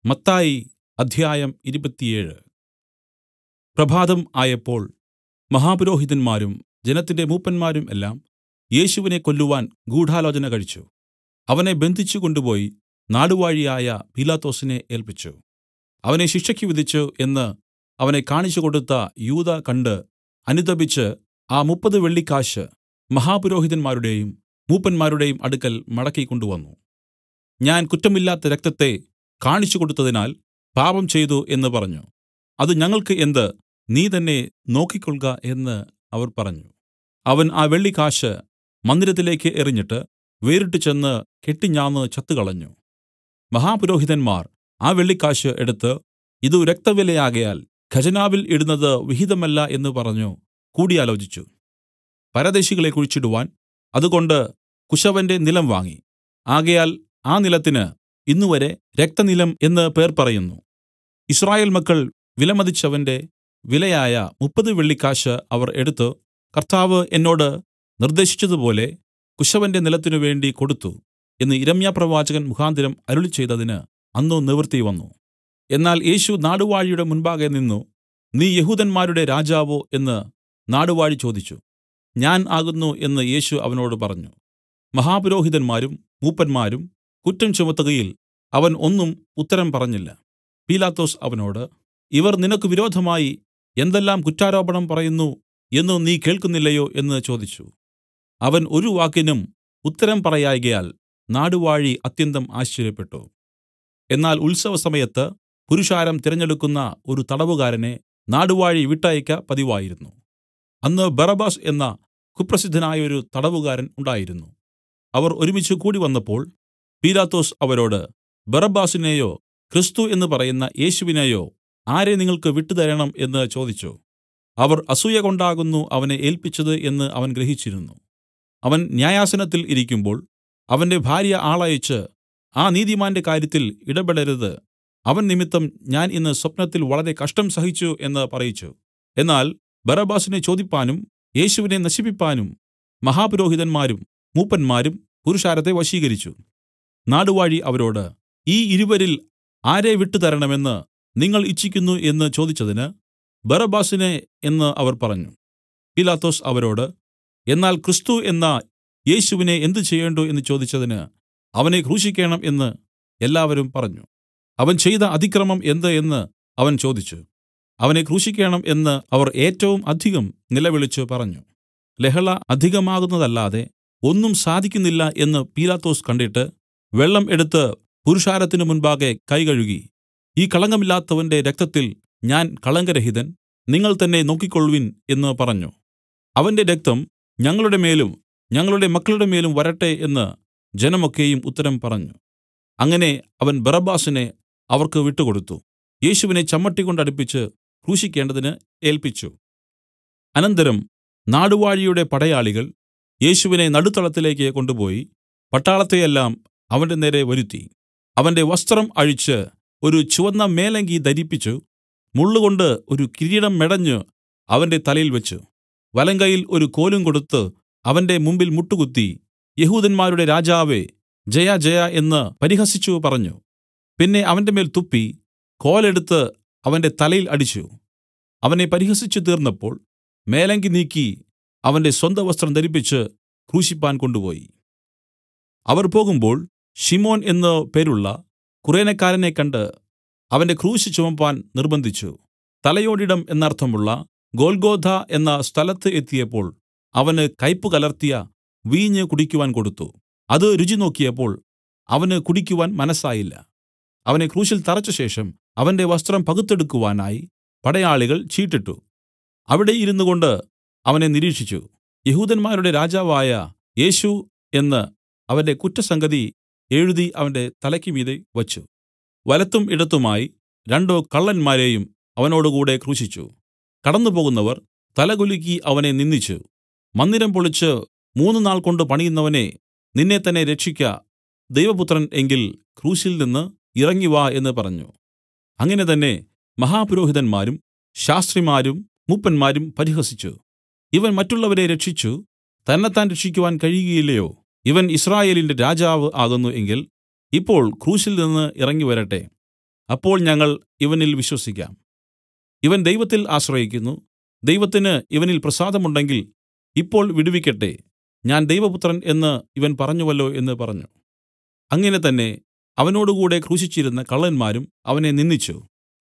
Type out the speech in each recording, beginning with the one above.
മത്തായി അധ്യായം ഇരുപത്തിയേഴ് പ്രഭാതം ആയപ്പോൾ മഹാപുരോഹിതന്മാരും ജനത്തിന്റെ മൂപ്പന്മാരും എല്ലാം യേശുവിനെ കൊല്ലുവാൻ ഗൂഢാലോചന കഴിച്ചു അവനെ ബന്ധിച്ചു കൊണ്ടുപോയി നാടുവാഴിയായ പീലാത്തോസിനെ ഏല്പിച്ചു അവനെ ശിക്ഷയ്ക്ക് വിധിച്ചു എന്ന് അവനെ കാണിച്ചുകൊടുത്ത യൂദാ കണ്ട് അനുതപിച്ച് ആ മുപ്പത് വെള്ളിക്കാശ് മഹാപുരോഹിതന്മാരുടെയും മൂപ്പന്മാരുടെയും അടുക്കൽ മടക്കി കൊണ്ടുവന്നു ഞാൻ കുറ്റമില്ലാത്ത രക്തത്തെ കാണിച്ചു കൊടുത്തതിനാൽ പാപം ചെയ്തു എന്ന് പറഞ്ഞു അത് ഞങ്ങൾക്ക് എന്ത് നീ തന്നെ നോക്കിക്കൊൾക എന്ന് അവർ പറഞ്ഞു അവൻ ആ വെള്ളിക്കാശ് മന്ദിരത്തിലേക്ക് എറിഞ്ഞിട്ട് വേറിട്ടു ചെന്ന് കെട്ടിഞ്ഞാന്ന് ചത്തുകളഞ്ഞു മഹാപുരോഹിതന്മാർ ആ വെള്ളിക്കാശ് എടുത്ത് ഇതു രക്തവിലയാകയാൽ ഖജനാവിൽ ഇടുന്നത് വിഹിതമല്ല എന്ന് പറഞ്ഞു കൂടിയാലോചിച്ചു പരദേശികളെ കുഴിച്ചിടുവാൻ അതുകൊണ്ട് കുശവന്റെ നിലം വാങ്ങി ആകയാൽ ആ നിലത്തിന് ഇന്നുവരെ രക്തനിലം എന്ന് പേർ പറയുന്നു യിസ്രായേൽ മക്കൾ വിലമതിച്ചവന്റെ വിലയായ മുപ്പത് വെള്ളിക്കാശ് അവർ എടുത്തു കർത്താവ് എന്നോട് നിർദ്ദേശിച്ചതുപോലെ കുശവന്റെ നിലത്തിനു വേണ്ടി കൊടുത്തു എന്ന് യിരെമ്യാപ്രവാചകൻ മുഖാന്തരം അരുളിച്ചെയ്തതിന് അന്ന് നിവൃത്തി വന്നു എന്നാൽ യേശു നാടുവാഴിയുടെ മുൻപാകെ നിന്നു നീ യെഹൂദന്മാരുടെ രാജാവോ എന്ന് നാടുവാഴി ചോദിച്ചു ഞാൻ ആകുന്നു എന്ന് യേശു അവനോട് പറഞ്ഞു മഹാപുരോഹിതന്മാരും മൂപ്പന്മാരും കുറ്റം ചുമത്തുകയിൽ അവൻ ഒന്നും ഉത്തരം പറഞ്ഞില്ല പീലാത്തോസ് അവനോട് ഇവർ നിനക്ക് വിരോധമായി എന്തെല്ലാം കുറ്റാരോപണം പറയുന്നു എന്നു നീ കേൾക്കുന്നില്ലയോ എന്ന് ചോദിച്ചു അവൻ ഒരു വാക്കിനും ഉത്തരം പറയായ്കയാൽ നാടുവാഴി അത്യന്തം ആശ്ചര്യപ്പെട്ടു എന്നാൽ ഉത്സവസമയത്ത് പുരുഷാരം തിരഞ്ഞെടുക്കുന്ന ഒരു തടവുകാരനെ നാടുവാഴി വിട്ടയയ്ക്ക പതിവായിരുന്നു അന്ന് ബറബാസ് എന്ന കുപ്രസിദ്ധനായൊരു തടവുകാരൻ ഉണ്ടായിരുന്നു അവർ ഒരുമിച്ച് കൂടിവന്നപ്പോൾ പീലാത്തോസ് അവരോട് ബറബ്ബാസിനെയോ ക്രിസ്തു എന്ന് പറയുന്ന യേശുവിനെയോ ആരെ നിങ്ങൾക്ക് വിട്ടുതരണം എന്ന് ചോദിച്ചു അവർ അസൂയ കൊണ്ടാകുന്നു അവനെ ഏല്പിച്ചത് എന്ന് അവൻ ഗ്രഹിച്ചിരുന്നു അവൻ ന്യായാസനത്തിൽ ഇരിക്കുമ്പോൾ അവന്റെ ഭാര്യ ആളയച്ച് ആ നീതിമാന്റെ കാര്യത്തിൽ ഇടപെടരുത് അവൻ നിമിത്തം ഞാൻ ഇന്ന് സ്വപ്നത്തിൽ വളരെ കഷ്ടം സഹിച്ചു എന്ന് പറയിച്ചു എന്നാൽ ബറബ്ബാസിനെ ചോദിപ്പാനും യേശുവിനെ നശിപ്പിപ്പാനും മഹാപുരോഹിതന്മാരും മൂപ്പന്മാരും പുരുഷാരത്തെ വശീകരിച്ചു നാടുവാഴി അവരോട് ഈ ഇരുവരിൽ ആരെ വിട്ടുതരണമെന്ന് നിങ്ങൾ ഇച്ഛിക്കുന്നു എന്ന് ചോദിച്ചതിന് ബറബ്ബാസിനെ എന്ന് അവർ പറഞ്ഞു പീലാത്തോസ് അവരോട് എന്നാൽ ക്രിസ്തു എന്ന യേശുവിനെ എന്ത് ചെയ്യേണ്ടു എന്ന് ചോദിച്ചതിന് അവനെ ക്രൂശിക്കേണം എന്ന് എല്ലാവരും പറഞ്ഞു അവൻ ചെയ്ത അതിക്രമം എന്ത് എന്ന് അവൻ ചോദിച്ചു അവനെ ക്രൂശിക്കേണം എന്ന് അവർ ഏറ്റവും അധികം നിലവിളിച്ചു പറഞ്ഞു ലഹള അധികമാകുന്നതല്ലാതെ ഒന്നും സാധിക്കുന്നില്ല എന്ന് പീലാത്തോസ് കണ്ടിട്ട് വെള്ളം എടുത്ത് പുരുഷാരത്തിന് മുൻപാകെ കൈ കഴുകി ഈ കളങ്കമില്ലാത്തവന്റെ രക്തത്തിൽ ഞാൻ കളങ്കരഹിതൻ നിങ്ങൾ തന്നെ നോക്കിക്കൊൾവിൻ എന്ന് പറഞ്ഞു അവന്റെ രക്തം ഞങ്ങളുടെ മേലും ഞങ്ങളുടെ മക്കളുടെ മേലും വരട്ടെ എന്ന് ജനമൊക്കെയും ഉത്തരം പറഞ്ഞു അങ്ങനെ അവൻ ബറബ്ബാസിനെ അവർക്ക് വിട്ടുകൊടുത്തു യേശുവിനെ ചമ്മട്ടികൊണ്ട് അടുപ്പിച്ച് ക്രൂശിക്കേണ്ടതിന് ഏൽപ്പിച്ചു അനന്തരം നാടുവാഴിയുടെ പടയാളികൾ യേശുവിനെ നടുത്തളത്തിലേക്ക് കൊണ്ടുപോയി പട്ടാളത്തെയെല്ലാം അവന്റെ നേരെ വരുത്തി അവന്റെ വസ്ത്രം അഴിച്ച് ഒരു ചുവന്ന മേലങ്കി ധരിപ്പിച്ചു മുള്ളുകൊണ്ട് ഒരു കിരീടം മെടഞ്ഞു അവന്റെ തലയിൽ വെച്ച് വലങ്കയിൽ ഒരു കോലും കൊടുത്ത് അവന്റെ മുമ്പിൽ മുട്ടുകുത്തി യഹൂദന്മാരുടെ രാജാവേ ജയ ജയ എന്ന് പരിഹസിച്ചു പറഞ്ഞു പിന്നെ അവന്റെ മേൽ തുപ്പി കോലെടുത്ത് അവന്റെ തലയിൽ അടിച്ചു അവനെ പരിഹസിച്ചു തീർന്നപ്പോൾ മേലങ്കി നീക്കി അവന്റെ സ്വന്ത വസ്ത്രം ധരിപ്പിച്ച് ക്രൂശിപ്പാൻ കൊണ്ടുപോയി അവർ പോകുമ്പോൾ ശിമോൻ എന്നു പേരുള്ള കുറേനക്കാരനെ കണ്ട് അവന്റെ ക്രൂശ് ചുമപ്പാൻ നിർബന്ധിച്ചു തലയോടിടം എന്നർത്ഥമുള്ള ഗോൽഗോഥ എന്ന സ്ഥലത്ത് എത്തിയപ്പോൾ അവന് കയ്പ് കലർത്തിയ വീഞ്ഞ് കുടിക്കുവാൻ കൊടുത്തു അത് രുചി നോക്കിയപ്പോൾ അവന് കുടിക്കുവാൻ മനസ്സായില്ല അവനെ ക്രൂശിൽ തറച്ച ശേഷം അവന്റെ വസ്ത്രം പകുത്തെടുക്കുവാനായി പടയാളികൾ ചീട്ടിട്ടു അവിടെ ഇരുന്നുകൊണ്ട് അവനെ നിരീക്ഷിച്ചു യഹൂദന്മാരുടെ രാജാവായ യേശു എന്ന് അവന്റെ കുറ്റസംഗതി എഴുതി അവന്റെ തലയ്ക്ക് മീതെ വച്ചു വലത്തും ഇടത്തുമായി രണ്ടോ കള്ളന്മാരെയും അവനോടുകൂടെ ക്രൂശിച്ചു കടന്നുപോകുന്നവർ തലകുലുക്കി അവനെ നിന്ദിച്ചു മന്ദിരം പൊളിച്ച് മൂന്ന് നാൾ കൊണ്ട് പണിയുന്നവനെ നിന്നെ തന്നെ രക്ഷിക്ക ദൈവപുത്രൻ എങ്കിൽ ക്രൂശിൽ നിന്ന് ഇറങ്ങി വാ എന്ന് പറഞ്ഞു അങ്ങനെ തന്നെ മഹാപുരോഹിതന്മാരും ശാസ്ത്രിമാരും മൂപ്പന്മാരും പരിഹസിച്ചു ഇവൻ മറ്റുള്ളവരെ രക്ഷിച്ചു തന്നെത്താൻ രക്ഷിക്കുവാൻ കഴിയുകയില്ലയോ ഇവൻ യിസ്രായേലിന്റെ രാജാവ് ആകുന്നു എങ്കിൽ ഇപ്പോൾ ക്രൂശിൽ നിന്ന് ഇറങ്ങി വരട്ടെ അപ്പോൾ ഞങ്ങൾ ഇവനിൽ വിശ്വസിക്കാം ഇവൻ ദൈവത്തിൽ ആശ്രയിക്കുന്നു ദൈവത്തിന് ഇവനിൽ പ്രസാദമുണ്ടെങ്കിൽ ഇപ്പോൾ വിടുവിക്കട്ടെ ഞാൻ ദൈവപുത്രൻ എന്ന് ഇവൻ പറഞ്ഞുവല്ലോ എന്ന് പറഞ്ഞു അങ്ങനെ തന്നെ അവനോടുകൂടെ ക്രൂശിച്ചിരുന്ന കള്ളന്മാരും അവനെ നിന്ദിച്ചു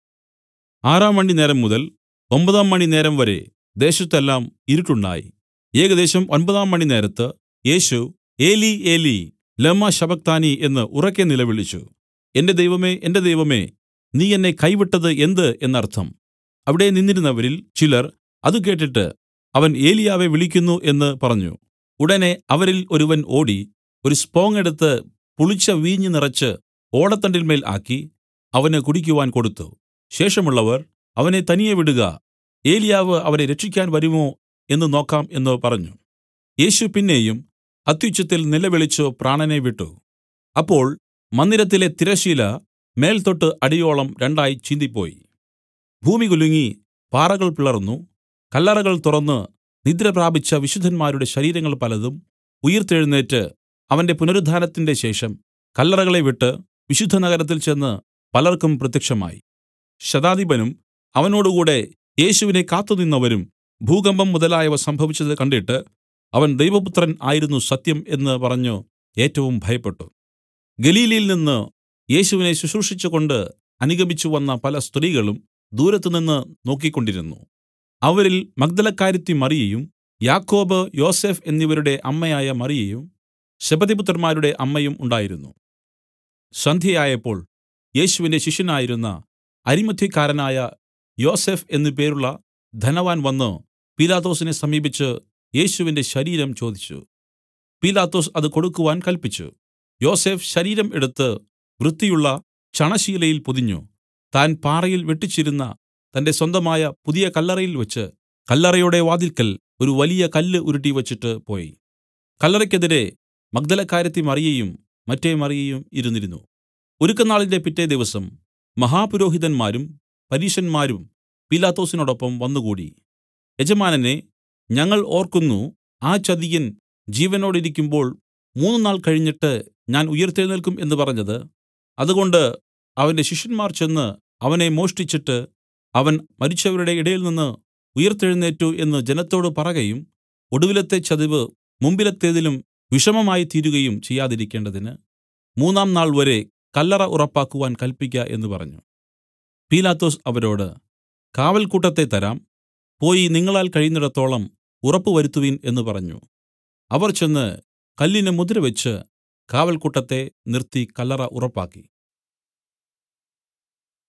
ആറാം മണി നേരം മുതൽ ഒമ്പതാം മണി നേരം വരെ ദേശത്തെല്ലാം ഇരുട്ടുണ്ടായി ഏകദേശം ഒൻപതാം മണി നേരത്ത് യേശു ഏലി ഏലി ലമ്മ ശബക്താനി എന്ന് ഉറക്കെ നിലവിളിച്ചു എന്റെ ദൈവമേ എന്റെ ദൈവമേ നീ എന്നെ കൈവിട്ടത് എന്ത് എന്നർത്ഥം അവിടെ നിന്നിരുന്നവരിൽ ചിലർ അത് കേട്ടിട്ട് അവൻ ഏലിയാവെ വിളിക്കുന്നു എന്ന് പറഞ്ഞു ഉടനെ അവരിൽ ഒരുവൻ ഓടി ഒരു സ്പോങ് എടുത്ത് പുളിച്ച വീഞ്ഞ് നിറച്ച് ഓടത്തണ്ടിന്മേൽ ആക്കി അവന് കുടിക്കുവാൻ കൊടുത്തു ശേഷമുള്ളവർ അവനെ തനിയെ വിടുക ഏലിയാവ് അവരെ രക്ഷിക്കാൻ വരുമോ എന്ന് നോക്കാം എന്ന് പറഞ്ഞു യേശു പിന്നെയും അത്യുച്ചത്തിൽ നിലവിളിച്ചു പ്രാണനെ വിട്ടു അപ്പോൾ മന്ദിരത്തിലെ തിരശീല മേൽതൊട്ട് അടിയോളം രണ്ടായി ചീന്തിപ്പോയി ഭൂമി കുലുങ്ങി പാറകൾ പിളർന്നു കല്ലറകൾ തുറന്ന് നിദ്ര പ്രാപിച്ച വിശുദ്ധന്മാരുടെ ശരീരങ്ങൾ പലതും ഉയിർത്തെഴുന്നേറ്റ് അവന്റെ പുനരുത്ഥാനത്തിന്റെ ശേഷം കല്ലറകളെ വിട്ട് വിശുദ്ധ നഗരത്തിൽ ചെന്ന് പലർക്കും പ്രത്യക്ഷമായി ശതാധിപനും അവനോടുകൂടെ യേശുവിനെ കാത്തുനിന്നവരും ഭൂകമ്പം മുതലായവ സംഭവിച്ചത് കണ്ടിട്ട് അവൻ ദൈവപുത്രൻ ആയിരുന്നു സത്യം എന്ന് പറഞ്ഞു ഏറ്റവും ഭയപ്പെട്ടു ഗലീലയിൽ നിന്ന് യേശുവിനെ ശുശ്രൂഷിച്ചുകൊണ്ട് അനുഗമിച്ചു വന്ന പല സ്ത്രീകളും ദൂരത്തുനിന്ന് നോക്കിക്കൊണ്ടിരുന്നു അവരിൽ മഗ്ദലക്കാരത്തി മറിയയും യാക്കോബ് യോസഫ് എന്നിവരുടെ അമ്മയായ മറിയയും ശബദിപുത്രന്മാരുടെ അമ്മയും ഉണ്ടായിരുന്നു സന്ധ്യയായപ്പോൾ യേശുവിന്റെ ശിഷ്യനായിരുന്ന അരിമത്യക്കാരനായ യോസഫ് എന്നു പേരുള്ള ധനവാൻ വന്നു പീലാത്തോസിനെ സമീപിച്ച് യേശുവിന്റെ ശരീരം ചോദിച്ചു പീലാത്തോസ് അത് കൊടുക്കുവാൻ കല്പിച്ചു യോസഫ് ശരീരം എടുത്ത് വൃത്തിയുള്ള ചണശീലയിൽ പൊതിഞ്ഞു താൻ പാറയിൽ വെട്ടിച്ചിരുന്ന തന്റെ സ്വന്തമായ പുതിയ കല്ലറയിൽ വെച്ച് കല്ലറയുടെ വാതിൽക്കൽ ഒരു വലിയ കല്ല് ഉരുട്ടി വച്ചിട്ട് പോയി കല്ലറയ്ക്കെതിരെ മഗ്ദലക്കാരത്തി മറിയയും മറ്റേ മറിയയും ഇരുന്നിരുന്നു ഒരുക്കനാളിന്റെ പിറ്റേ ദിവസം മഹാപുരോഹിതന്മാരും പരീശന്മാരും പീലാത്തോസിനോടൊപ്പം വന്നുകൂടി യജമാനനെ ഞങ്ങൾ ഓർക്കുന്നു ആ ചതിയൻ ജീവനോടിരിക്കുമ്പോൾ മൂന്ന് നാൾ കഴിഞ്ഞിട്ട് ഞാൻ ഉയിർത്തെഴുന്നേൽക്കും എന്ന് പറഞ്ഞത് അതുകൊണ്ട് അവന്റെ ശിഷ്യന്മാർ ചെന്ന് അവനെ മോഷ്ടിച്ചിട്ട് അവൻ മരിച്ചവരുടെ ഇടയിൽ നിന്ന് ഉയിർത്തെഴുന്നേറ്റു എന്ന് ജനത്തോട് പറകയും ഒടുവിലത്തെ ചതിവ് മുമ്പിലത്തേതിലും വിഷമമായി തീരുകയും ചെയ്യാതിരിക്കേണ്ടതിന് മൂന്നാം നാൾ വരെ കല്ലറ ഉറപ്പാക്കുവാൻ കല്പിക്ക എന്ന് പറഞ്ഞു പീലാത്തോസ് അവരോട് കാവൽക്കൂട്ടത്തെ തരാം പോയി നിങ്ങളാൽ കഴിയുന്നിടത്തോളം ഉറപ്പ് വരുത്തുവിൻ എന്ന് പറഞ്ഞു അവർ ചെന്ന് കല്ലിന് മുദ്രവെച്ച് കാവൽക്കൂട്ടത്തെ നിർത്തി കല്ലറ ഉറപ്പാക്കി